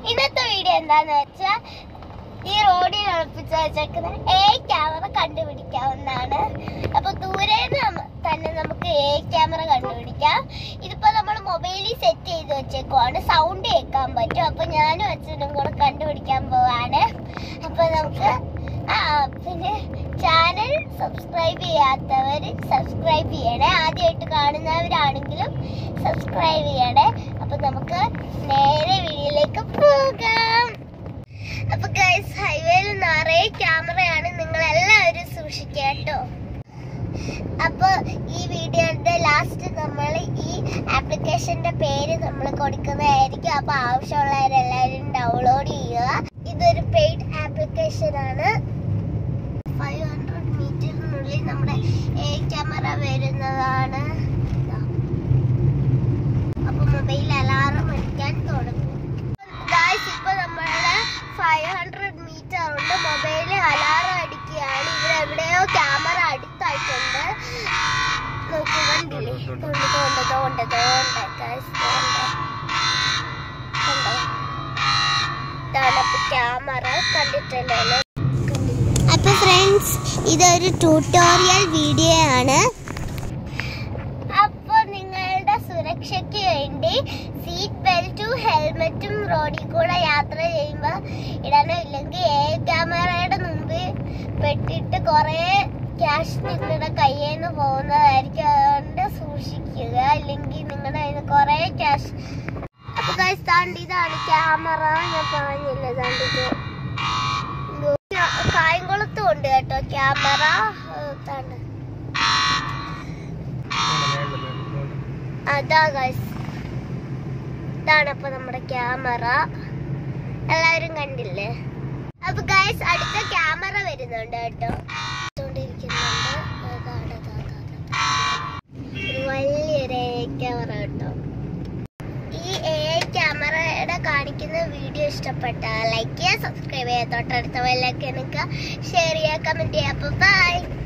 ഇന്നത്തെ വീഡിയോ എന്താന്ന് വെച്ചാൽ ഈ റോഡിൽ ഉറപ്പിച്ച് വെച്ചേക്കുന്ന എ ക്യാമറ കണ്ടുപിടിക്കാവുന്നതാണ് അപ്പൊ ദൂരെ തന്നെ നമുക്ക് എ ക്യാമറ കണ്ടുപിടിക്കാം ഇതിപ്പോ നമ്മൾ മൊബൈലിൽ സെറ്റ് ചെയ്ത് വെച്ചേക്കുവാണ് സൗണ്ട് കേൾക്കാൻ പറ്റും അപ്പൊ ഞാനും അച്ഛനും കൂടെ കണ്ടുപിടിക്കാൻ പോവാണ് അപ്പൊ നമുക്ക് ആ പിന്നെ ചാനൽ സബ്സ്ക്രൈബ് ചെയ്യാത്തവര് സബ്സ്ക്രൈബ് ചെയ്യണേ ആദ്യമായിട്ട് കാണുന്നവരാണെങ്കിലും സബ്സ്ക്രൈബ് ചെയ്യണേ അപ്പൊ നമുക്ക് നേരെ വീഡിയോയിലേക്ക് പോകാം അപ്പൊ ഗൈസ് ഹൈവേയിൽ നിറയെ ക്യാമറയാണ് നിങ്ങൾ എല്ലാവരും സൂക്ഷിക്കുക കേട്ടോ അപ്പൊ ഈ വീഡിയോയുടെ ലാസ്റ്റ് നമ്മൾ ഈ ആപ്ലിക്കേഷന്റെ പേര് നമ്മൾ കൊടുക്കുന്നതായിരിക്കും അപ്പൊ ആവശ്യമുള്ളവരെല്ലാവരും ഡൗൺലോഡ് ചെയ്യുക ഇതൊരു പെയ്ഡ് ആപ്ലിക്കേഷൻ ആണ് ഫൈവ് ഹൺഡ്രഡ് മീറ്ററിനുള്ളിൽ നമ്മുടെ എ ക്യാമറ വരുന്നതാണ് ഇതാ. അപ്പൊ മൊബൈൽ അലാറം അടിക്കാൻ തുടങ്ങും ഗായ്സ് ഇപ്പൊ നമ്മളുടെ ഫൈവ് ഹൺഡ്രഡ് മീറ്റർ ഉണ്ട് മൊബൈൽ അലാറം അടിക്കുകയാണ് ഇവിടെ എവിടെയോ ക്യാമറ അടുത്തായിട്ടുണ്ട് നോക്കൂ കണ്ടില്ലേ തോണ്ട് തോണ്ട് തോണ്ട് തോണ്ട് ഗായ്സ് തോണ്ട് കണ്ടോ ഇതാണ് അപ്പൊ ക്യാമറ കണ്ടിട്ടുണ്ടല്ലോ അപ്പൊ ഫ്രണ്ട്സ് ഇതൊരു ട്യൂട്ടോറിയൽ വീഡിയോ ആണ് അപ്പൊ നിങ്ങളുടെ സുരക്ഷയ്ക്ക് വേണ്ടി സീറ്റ് ബെൽറ്റും ഹെൽമെറ്റും റോഡിൽ കൂടെ യാത്ര ചെയ്യുമ്പോൾ ഇടണം ഇല്ലെങ്കിൽ എ ക്യാമറയുടെ മുമ്പിൽ പെട്ടിട്ട് കുറേ ക്യാഷ് നിങ്ങളുടെ കയ്യിൽ നിന്ന് പോകുന്നതായിരിക്കും അതുകൊണ്ട് സൂക്ഷിക്കുക ഇല്ലെങ്കിൽ നിങ്ങളുടെ കയ്യിൽ നിന്ന് കുറേ ക്യാഷ് അപ്പൊ guys, ദാണ്ട് ഇതാണ് ക്യാമറ ഞാൻ പറഞ്ഞില്ല ദാണ്ടിത് കായംകുളത്തും ഉണ്ട് കേട്ടോ ക്യാമറ ഇതാണ് അതാ ഗൈസ് ഇതാണ് അപ്പൊ നമ്മുടെ ക്യാമറ എല്ലാവരും കണ്ടില്ലേ അപ്പൊ ഗൈസ് അടുത്ത ക്യാമറ വരുന്നുണ്ട് കേട്ടോ ഇട്ടോണ്ടിരിക്കുന്നുണ്ട്. അതാണ്, അതാ, അതാ, അതാ. ഒരു വലിയൊരു ക്യാമറ കേട്ടോ ഈ എ ക്യാമറയുടെ കാണിക്കുന്ന വീഡിയോ ഇഷ്ടപ്പെട്ടാൽ ലൈക്ക് ചെയ്യുക സബ്സ്ക്രൈബ് ചെയ്യുക തൊട്ടടുത്ത വല്ലൊക്കെ നിൽക്കുക ഷെയർ ചെയ്യുക കമന്റ് ചെയ്യുക അപ്പോൾ ബൈ